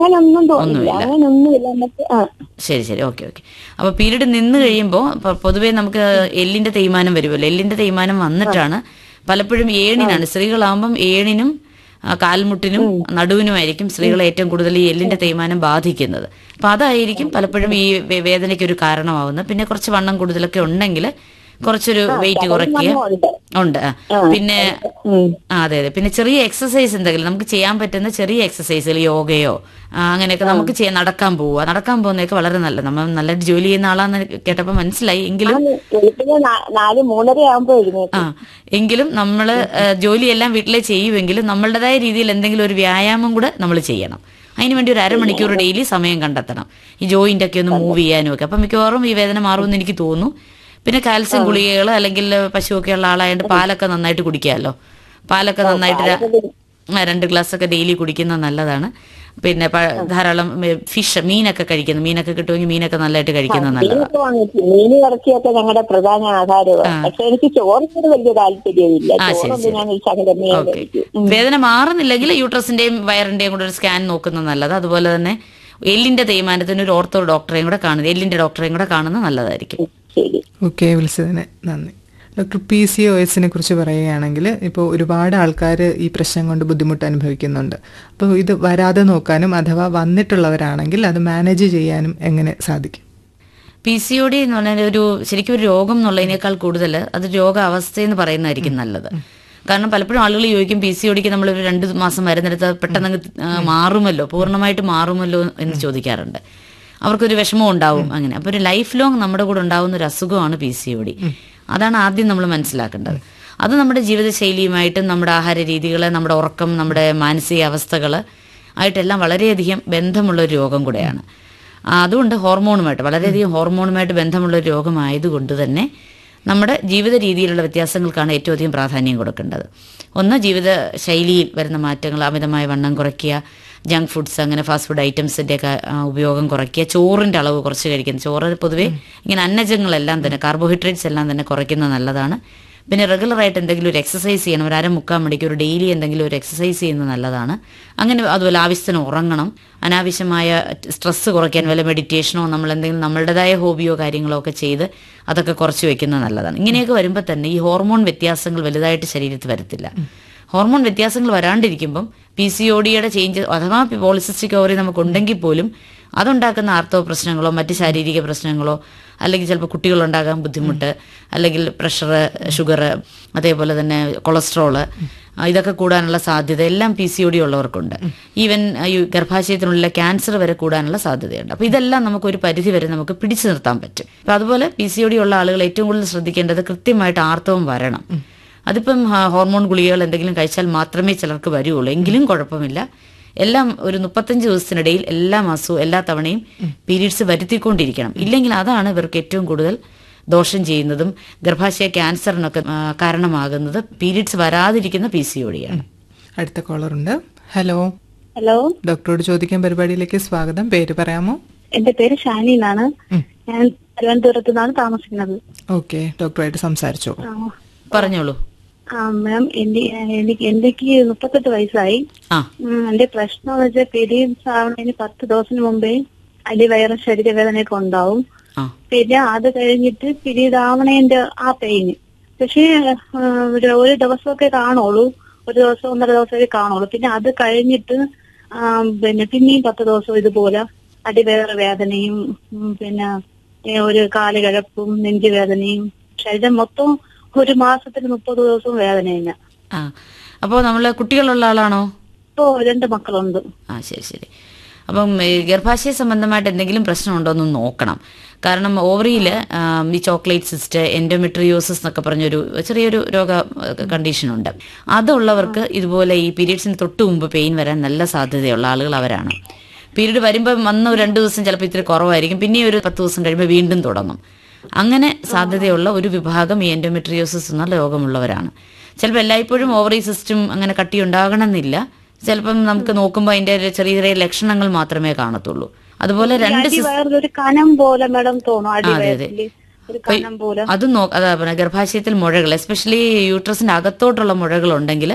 അങ്ങനൊന്നും തോന്നില്ല അങ്ങനൊന്നുമില്ല നമുക്ക് ആ ശരി ശരി ഓക്കെ ഓക്കെ അപ്പോൾ പീരീഡ് നിന്ന് കഴിയുമ്പോൾ പൊതുവേ നമുക്ക് എല്ലിന്റെ തേയ്മാനം വരുമല്ലോ എല്ലിന്റെ തേയ്മാനം വന്നിട്ടാണ് പലപ്പോഴും ഏണിനാണ് സ്ത്രീകളാകുമ്പം ഏണിനും ആ, കാൽമുട്ടിനും നടുവിനുമായിരിക്കും സ്ത്രീകളെ ഏറ്റവും കൂടുതൽ ഈ എല്ലിന്റെ തേയ്മാനം ബാധിക്കുന്നത് അപ്പൊ അതായിരിക്കും പലപ്പോഴും ഈ വേ- വേദനയ്ക്ക് ഒരു കാരണമാവുന്നത് പിന്നെ കുറച്ച് വണ്ണം കൂടുതലൊക്കെ ഉണ്ടെങ്കിൽ കുറച്ചൊരു വെയിറ്റ് കുറയ്ക്കുക ഉണ്ട്. ഉണ്ട് ആ. പിന്നെ ഉം. ആ അതെ അതെ പിന്നെ ചെറിയ എക്സസൈസ് എന്തെങ്കിലും നമുക്ക് ചെയ്യാൻ പറ്റുന്ന ചെറിയ എക്സസൈസുകൾ യോഗയോ ആ, അങ്ങനെയൊക്കെ നമുക്ക് ചെയ്യാൻ നടക്കാൻ പോവുക നടക്കാൻ പോകുന്നതൊക്കെ വളരെ നല്ലത് നമ്മൾ നല്ലതായിട്ട് ജോലി ചെയ്യുന്ന ആളാന്ന് കേട്ടപ്പോൾ മനസ്സിലായി എങ്കിലും ഞാൻ വെളുപ്പിന് നാ- നാല് മൂന്നര ആകുമ്പോ എഴുന്നേറ്റ് ആ എങ്കിലും നമ്മൾ ജോലിയെല്ലാം വീട്ടിലെ ചെയ്യുമെങ്കിലും നമ്മളുടേതായ രീതിയിൽ എന്തെങ്കിലും ഒരു വ്യായാമം കൂടെ നമ്മൾ ചെയ്യണം അതിന് വേണ്ടി ഒരു അരമണിക്കൂർ ഡെയിലി സമയം കണ്ടെത്തണം ഈ ജോയിന്റ് ഒക്കെ ഒന്ന് മൂവ് ചെയ്യാനും ഒക്കെ അപ്പം മിക്കവാറും ഈ വേദന മാറുമെന്ന് എനിക്ക് തോന്നുന്നു പിന്നെ കാൽസ്യം ഗുളികകൾ അല്ലെങ്കിൽ പശുവൊക്കെ ഉള്ള ആളായതുകൊണ്ട് പാലൊക്കെ നന്നായിട്ട് കുടിക്കാമല്ലോ പാലൊക്കെ നന്നായിട്ട് ര- ആ, രണ്ട് ഗ്ലാസ് ഒക്കെ ഡെയിലി കുടിക്കുന്നത് നല്ലതാണ് പിന്നെ പ- ധാരാളം ഫിഷ് മീനൊക്കെ കഴിക്കുന്നത് മീനൊക്കെ കിട്ടുമെങ്കിൽ മീനൊക്കെ നല്ലതായിട്ട് കഴിക്കുന്നത് നല്ലതാണ് മീനൊക്കെ വാങ്ങിച്ചു മീന് ഇറച്ചിയൊക്കെ ഞങ്ങളുടെ പ്രധാന ആഹാരമാണ് പക്ഷെ എനിക്ക് ചോറിനോട് വലിയ താല്പര്യമില്ല ആ, ശരി, ചോറൊന്നും ശരി. ഞാൻ ശകലമേ ഓക്കെ കഴിക്കും വേദന മാറുന്നില്ലെങ്കിൽ യൂട്രസിന്റെയും വയറിന്റെയും കൂടെ ഒരു സ്കാൻ നോക്കുന്നത് നല്ലത് അതുപോലെ തന്നെ എല്ലിന്റെ തേയ്മാനത്തിന് ഒരു ഓർത്തോ ഡോക്ടറെയും കൂടെ കാണുന്നത് എല്ലിന്റെ ഡോക്ടറെയും കൂടെ കാണുന്നത് നല്ലതായിരിക്കും ശരി ഓക്കെ വിളിച്ചതിന് നന്ദി ഡോക്ടർ പി സി ഒ എസിനെ കുറിച്ച് പറയുകയാണെങ്കിൽ ഇപ്പോൾ ഒരുപാട് ആൾക്കാർ ഈ പ്രശ്നം കൊണ്ട് ബുദ്ധിമുട്ട് അനുഭവിക്കുന്നുണ്ട് അപ്പോൾ ഇത് വരാതെ നോക്കാനും അഥവാ വന്നിട്ടുള്ളവരാണെങ്കിൽ അത് മാനേജ് ചെയ്യാനും എങ്ങനെ സാധിക്കും പി സി ഒ ഡി എന്ന് പറഞ്ഞാൽ ഒരു ശരിക്കും ഒരു രോഗം എന്നുള്ളതിനേക്കാൾ കൂടുതൽ അത് രോഗാവസ്ഥയെന്ന് പറയുന്നതായിരിക്കും നല്ലത് കാരണം പലപ്പോഴും ആളുകൾ ചോദിക്കും പി സി ഒ ഡിക്ക് നമ്മൾ ഒരു രണ്ട് മാസം മരുന്നെടുത്ത് പെട്ടെന്ന് അങ്ങ് ആ, മാറുമല്ലോ പൂർണ്ണമായിട്ട് മാറുമല്ലോ എന്ന് ചോദിക്കാറുണ്ട് അവർക്കൊരു വിഷമം ഉണ്ടാവും അങ്ങനെ അപ്പോൾ ഒരു ലൈഫ് ലോങ് നമ്മുടെ കൂടെ ഉണ്ടാവുന്ന ഒരു അസുഖമാണ് പി സി ഒ ഡി അതാണ് ആദ്യം നമ്മൾ മനസ്സിലാക്കേണ്ടത് അത് നമ്മുടെ ജീവിതശൈലിയുമായിട്ടും നമ്മുടെ ആഹാര രീതികൾ നമ്മുടെ ഉറക്കം നമ്മുടെ മാനസികാവസ്ഥകൾ ആയിട്ടെല്ലാം വളരെയധികം ബന്ധമുള്ള ഒരു രോഗം കൂടെയാണ് ആ, അതുകൊണ്ട് ഹോർമോണുമായിട്ട് വളരെയധികം ഹോർമോണുമായിട്ട് ബന്ധമുള്ള ഒരു രോഗമായതുകൊണ്ട് തന്നെ നമ്മുടെ ജീവിത രീതിയിലുള്ള വ്യത്യാസങ്ങൾക്കാണ് ഏറ്റവും അധികം പ്രാധാന്യം കൊടുക്കേണ്ടത് ഒന്ന് ജീവിത ശൈലിയിൽ വരുന്ന മാറ്റങ്ങൾ അമിതമായ വണ്ണം കുറയ്ക്കുക ജങ്ക് ഫുഡ്സ് അങ്ങനെ ഫാസ്റ്റ് ഫുഡ് ഐറ്റംസിൻ്റെ ഒക്കെ ആ, ഉപയോഗം കുറയ്ക്കുക ചോറിൻ്റെ അളവ് കുറച്ച് കഴിക്കുന്നത് ചോറ് പൊതുവേ ഇങ്ങനെ അന്നജങ്ങളെല്ലാം തന്നെ കാർബോഹൈഡ്രേറ്റ്സ് എല്ലാം തന്നെ കുറയ്ക്കുന്നത് നല്ലതാണ് പിന്നെ റെഗുലറായിട്ട് എന്തെങ്കിലും ഒരു എക്സസൈസ് ചെയ്യണം ഒരു അര മുക്കാൽ മണിക്കൂർ ഡെയിലി എന്തെങ്കിലും ഒരു എക്സസൈസ് ചെയ്യുന്നത് നല്ലതാണ് അങ്ങനെ അതുപോലെ ആവശ്യത്തിന് ഉറങ്ങണം അനാവശ്യമായ സ്ട്രെസ്സ് കുറയ്ക്കാൻ വല്ല മെഡിറ്റേഷനോ നമ്മൾ എന്തെങ്കിലും നമ്മളുടേതായ ഹോബിയോ കാര്യങ്ങളോ ഒക്കെ ചെയ്ത് അതൊക്കെ കുറച്ച് വെക്കുന്നത് നല്ലതാണ് ഇങ്ങനെയൊക്കെ വരുമ്പോൾ തന്നെ ഈ ഹോർമോൺ വ്യത്യാസങ്ങൾ വലുതായിട്ട് ശരീരത്തിൽ വരത്തില്ല ഹോർമോൺ വ്യത്യാസങ്ങൾ വരാണ്ടിരിക്കുമ്പം പി സി ഒ ഡിയുടെ ചേഞ്ച് അഥവാ പോളിസിസ്റ്റിക് ഓവറി നമുക്കുണ്ടെങ്കിൽ പോലും അതുണ്ടാക്കുന്ന ആർത്തവ പ്രശ്നങ്ങളോ മറ്റ് ശാരീരിക പ്രശ്നങ്ങളോ അല്ലെങ്കിൽ ചിലപ്പോൾ കുട്ടികളുണ്ടാകാൻ ബുദ്ധിമുട്ട് അല്ലെങ്കിൽ പ്രഷർ ഷുഗർ അതേപോലെ തന്നെ കൊളസ്ട്രോള് ആ, ഇതൊക്കെ കൂടാനുള്ള സാധ്യത എല്ലാം പി സി ഒ ഡി ഉള്ളവർക്കുണ്ട് ഈവൻ ആ, ഈ ഗർഭാശയത്തിനുള്ള ക്യാൻസർ വരെ കൂടാനുള്ള സാധ്യതയുണ്ട് അപ്പോൾ ഇതെല്ലാം നമുക്ക് ഒരു പരിധി വരെ നമുക്ക് പിടിച്ചു നിർത്താൻ പറ്റും അപ്പോൾ അതുപോലെ പി സി ഒ ഡി ഉള്ള ആളുകൾ ഏറ്റവും കൂടുതൽ ശ്രദ്ധിക്കേണ്ടത് കൃത്യമായിട്ട് ആർത്തവം വരണം അതിപ്പം ഹ- ഹോർമോൺ ഗുളികകൾ എന്തെങ്കിലും കഴിച്ചാൽ മാത്രമേ ചിലർക്ക് വരുള്ളൂ എങ്കിലും കുഴപ്പമില്ല എല്ലാം ഒരു മുപ്പത്തഞ്ച് ദിവസത്തിനിടയിൽ എല്ലാ മാസവും എല്ലാ തവണയും പീരീഡ്സ് വരുത്തിക്കൊണ്ടിരിക്കണം ഇല്ലെങ്കിൽ അതാണ് ഇവർക്ക് ഏറ്റവും കൂടുതൽ ദോഷം ചെയ്യുന്നതും ഗർഭാശയ ക്യാൻസറിനൊക്കെ ആ, കാരണമാകുന്നത് പീരീഡ്സ് വരാതിരിക്കുന്ന പി സി ഒടിയാണ് അടുത്ത കോളറുണ്ട് ഹലോ ഹലോ ഡോക്ടറോട് ചോദിക്കാൻ പരിപാടിയിലേക്ക് സ്വാഗതം പേര് പറയാമോ എന്റെ പേര് ഷാനി എന്നാണ് ഞാൻ തിരുവനന്തപുരത്ത് നിന്നാണ് താമസിക്കുന്നത് ഓക്കെ ഡോക്ടറായിട്ട് സംസാരിച്ചോ ആ, പറഞ്ഞോളൂ ആ മാം എന്റെ എനിക്ക് എനിക്ക് മുപ്പത്തെട്ട് വയസ്സായി ആ ഉം, എന്റെ പ്രശ്നം എന്ന് വെച്ചാൽ പീരീഡ്സ് ആവുന്നതിന് പത്ത് ദിവസത്തിന് മുമ്പേ അടിവയറും ശരീരവേദനയൊക്കെ ഉണ്ടാവും ആ പിന്നെ അത് കഴിഞ്ഞിട്ട് പീരീഡ് ആവണേന്റെ ആ പെയിന് പക്ഷേ ആ, ഒരു ഒരു ദിവസമൊക്കെ കാണുള്ളൂ ഒരു ദിവസം ഒന്നര ദിവസമൊക്കെ കാണുള്ളൂ പിന്നെ അത് കഴിഞ്ഞിട്ട് ആ, പിന്നെ പിന്നെയും പത്ത് ദിവസം ഇതുപോലെ അടിവേറെ വേദനയും ഉം, പിന്നെ ഏ, ഒരു കാലുകിഴപ്പും നെഞ്ചുവേദനയും ശരീരം മൊത്തം ഒരു മാസത്തിന് മുപ്പത് ദിവസവും വേദന തന്നെ ആ അപ്പോൾ നമ്മൾ കുട്ടികളുള്ള ആളാണോ ഇപ്പോ രണ്ട് മക്കളുണ്ട് ആ ശരി ശരി അപ്പം ഈ ഗർഭാശയ സംബന്ധമായിട്ട് എന്തെങ്കിലും പ്രശ്നമുണ്ടോ എന്ന് നോക്കണം കാരണം ഓവറിയിൽ ഈ ചോക്ലേറ്റ് സിസ്റ്റ് എൻഡോമെട്രിയോസിസ് എന്നൊക്കെ പറഞ്ഞൊരു ചെറിയൊരു രോഗ കണ്ടീഷനുണ്ട് അതുള്ളവർക്ക് ഇതുപോലെ ഈ പീരീഡ്സിന് തൊട്ട് മുമ്പ് പെയിൻ വരാൻ നല്ല സാധ്യതയുള്ള ആളുകൾ അവരാണ് പീരീഡ് വരുമ്പോൾ വന്ന ഒരു രണ്ട് ദിവസം ചിലപ്പോൾ ഇത്തിരി കുറവായിരിക്കും പിന്നെ ഒരു പത്ത് ദിവസം കഴിയുമ്പോൾ വീണ്ടും തുടങ്ങും അങ്ങനെ സാധ്യതയുള്ള ഒരു വിഭാഗം ഈ എൻഡോമെട്രിയോസിസ് എന്ന രോഗമുള്ളവരാണ് ചിലപ്പോൾ എല്ലായ്പ്പോഴും ഓവറി സിസ്റ്റം അങ്ങനെ കട്ടി ഉണ്ടാകണമെന്നില്ല ചിലപ്പം നമുക്ക് നോക്കുമ്പോൾ അതിന്റെ ഒരു ചെറിയ ചെറിയ ലക്ഷണങ്ങൾ മാത്രമേ കാണത്തുള്ളൂ അതുപോലെ രണ്ട് സിസ്- അടിവയറിൽ ഒരു കനം പോലെ മാഡം തോന്നും അതെ. അടിവയറിൽ ഒരു കനം പോലെ അതും നോ അതാ പറഞ്ഞ ഗർഭാശയത്തിൽ മുഴകൾ എസ്പെഷ്യലി യൂട്രസിന്റെ അകത്തോട്ടുള്ള മുഴകൾ ഉണ്ടെങ്കിൽ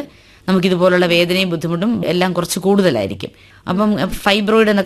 നമുക്കിതുപോലുള്ള വേദനയും ബുദ്ധിമുട്ടും എല്ലാം കുറച്ച് കൂടുതലായിരിക്കും അപ്പം ഫൈബ്രോയിഡ് എന്നൊക്കെ